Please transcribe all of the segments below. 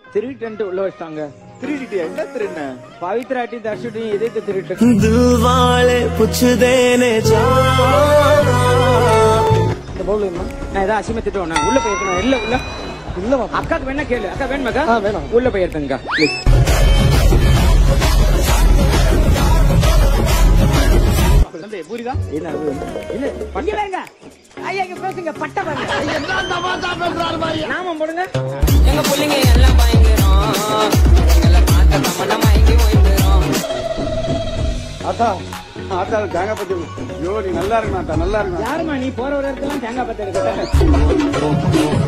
திருட்டன்ட்டு உள்ள வச்சிட்டாங்க திருடிட்டியா என்ன திருண்ண பவித்ராட்டி தர்ஷுட்டையும் எதிர்த்து திருட்டு दिल वाले पूछ देने जा இந்த பவுல் வேணுமா நான் ஏதாவது அசிமா திட்டுவேன் உள்ள போயிருக்கணும் இல்ல உள்ள இல்ல அக்காக்கு வேணா கேளு அக்கா வேணுமாக்கா ஆ, வேணும். உள்ள போயிருக்கேங்க ப்ளீஸ் தம்பி பூரிதா என்ன அது? என்ன பட்டை வேங்க ஐயா இங்க பேசுங்க பட்டை பாருங்க நாமம் போடுங்க எங்க புள்ளைங்க எல்லாம் பயங்கரம் எங்களை பார்த்த கமல மயங்கி ஓய்ந்துரும் ஆத்தா ஆத்தா தேங்காய் பத்தி ஐயோ நீ நல்லா இருக்கணும் ஆத்தா நல்லா இருக்கணும் யாருமா நீ போற ஒரு இடத்துல தேங்காய் பத்தை எடுக்க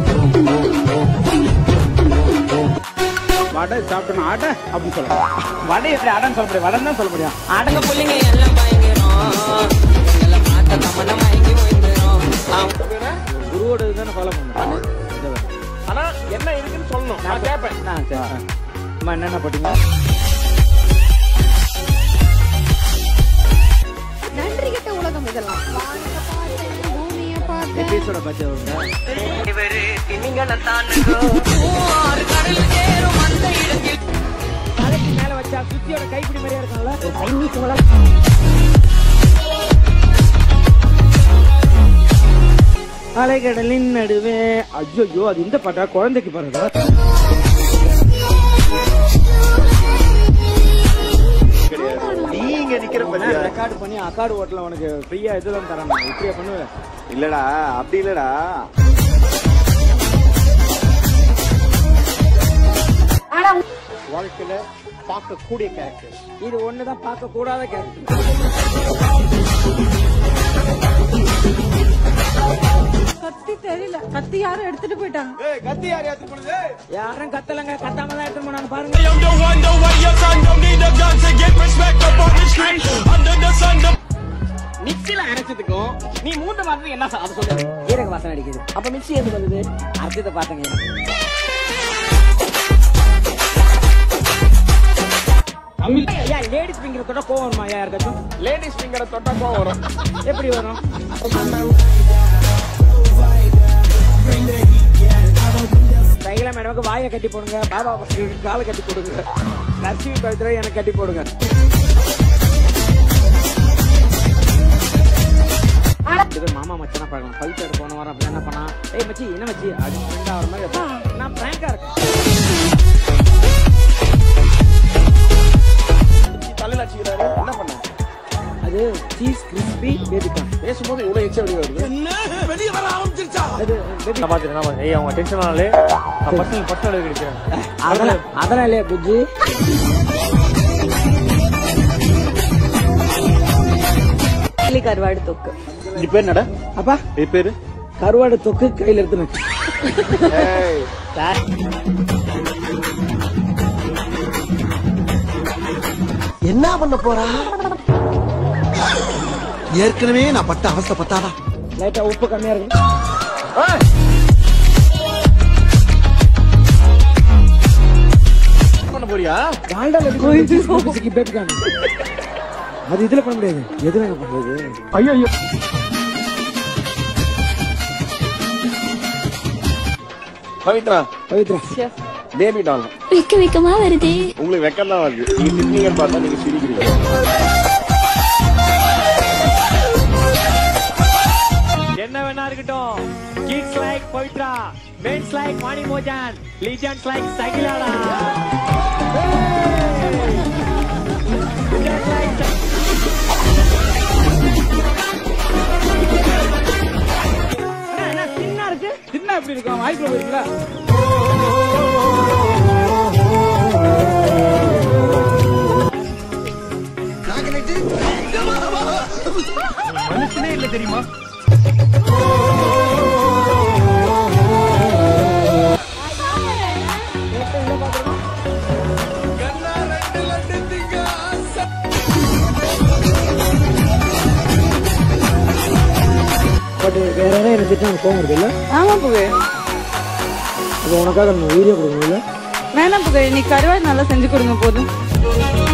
வடை சாப்பிட்டணும் ஆட்டை அப்படின்னு சொல்லலாம் வடை எப்படி அடன்னு சொல்ல முடியும் வடன் தான் சொல்ல முடியும் எங்க புள்ளைங்க எல்லாம் பயங்கரம் எங்களை பார்த்த கமல மயங்கி ஓய்ந்துரும் குருவோட தானே ஃபாலோ பண்ணுறேன் ஆனா என்ன இருக்குன்னு சொல்லணும் நான் கேட்பேன் ஆ சரி ஆ. அம்மா என்னென்ன போட்டீங்க நன்றி கெட்ட உலகம் இதெல்லாம் வானத்தை பார்த்தேன் பூமியை பார்த்தேன் எபிசோட பத்தி வருங்க இவரு திமிங்கலம் தானுங்கோ ஆறு கடல் ஏறும் அந்த இடத்தில் தலைக்கு மேல வச்சா சுத்தியோட கைப்பிடி மாதிரியா இருக்கும்ல ஒரு கை நீட்டுங்களா அலைக்கடலின் நடுவே ஐயோ அது இந்த பாட்டா குழந்தைக்கு பாருங்க நீங்க நிக்கிற பத்தியா ரெக்கார்டு பண்ணி அக்காடு ஓட்டல உனக்கு ஃப்ரீயா இதெல்லாம் தரேன் இப்படியா பண்ணுவேன் இல்லடா அப்படி இல்லடா வாழ்க்கையில பார்க்கக்கூடிய கேரக்டர்ஸ் இது ஒண்ணுதான் பார்க்க கூடாத கேரக்டர் கத்தி தெரியல கத்தி யாரும் எடுத்துட்டு போயிட்டாங்க ஏய் கத்தி யார் யாத்து போடுது யாரும் கத்தலங்க கத்தாம தான் எடுத்து போனாங்க பாருங்க I'm the one, the way your son don't need a gun to get respect up on the street. Under the sun, the மிக்சில அரைச்சதுக்கும் நீ மூத்த மாதிரி என்ன சா- அதை சொல்லு ஈரக வாசனை அடிக்குது அப்ப மிக்சி எது வருது அர்த்தத்தை பாத்தங்க ஐயா லேடிஸ் ஃபிங்கர் தொட கோவம் வருமா ஐயா யாருக்காச்சும் லேடிஸ் ஃபிங்கரை தொட்டா கோவம் வரும் எப்படி வரும் கையில மேடமுக்கு வாயை கட்டி போடுங்க பாபா பசங்களுக்கு காலை கட்டி போடுங்க லட்சுமி பவித்ரா எனக்கு கட்டி போடுங்க இது மாமா மச்சனா பார்க்கலாம் பவித்ரா போன வாரம் அப்படி என்ன பண்ணா ஏய் மச்சி என்ன மச்சி அது ஃப்ரெண்ட் ஆகிற மாதிரி இருப்பா. நான் பிராங்கா இருக்கேன் தலையில அடிச்சுக்கிறாரு என்ன பண்ண அது சீஸ் கிறிஸ்பி பேபிகார்ன் பேசும்போது இவ்வளவு எச்ச வெளியே வருது அது baby- நான் பாத்துறேன் நான் ஏய் அவங்க டென்ஷன் ஆனாலே நான் பர்சனல் பர்சனல் கிடைக்கிறேன் அதெல்லாம் அதெல்லாம் இல்லையா புஜ்ஜி கருவாடு தொக்கு இது பேர் என்னடா அப்பா இது பேரு கருவாடு தொக்கு கையில எடுத்து ஏய் என்ன பண்ண போறா ஏற்கனவே நான் பட்ட அவஸ்தை பத்தாதா லைட்டா உப்பு கம்மியா இருக்கு பண்ண போறியா டால்டா லட்டு பேபிகார்ன் அது இதுல பண்ண முடியாது எதுல பண்றது ஐயோ ஐயோ பவித்ரா பவித்ரா பேபி டால் வெக்க வெக்கமா வருதே உங்களுக்கு வெக்கம் தான் வருது நீங்க திட்டிங்கன்னு பார்த்தா நீங்க சிரிக்கிறீங்க என்ன வேணா இருக்கட்டும் kids like Pavithra men's like Vani மோஜான் லீஜன்ஸ் லைக் சகிலாடா என்ன தின்னா இருக்கு தின்னா எப்படி இருக்கும் வாய்க்குள்ள போயிருக்கீங்களா மனுஷனே இல்ல தெரியுமா பட் வேற யாரும் என்ன திட்டம் எனக்கு கோவம் வருது இல்ல ஆமா புகை இப்போ உனக்காக நம்ம வீடியோ கொடுக்கணும் இல்ல வேணாம் புகை நீ கருவாடு நல்லா செஞ்சு கொடுங்க போதும்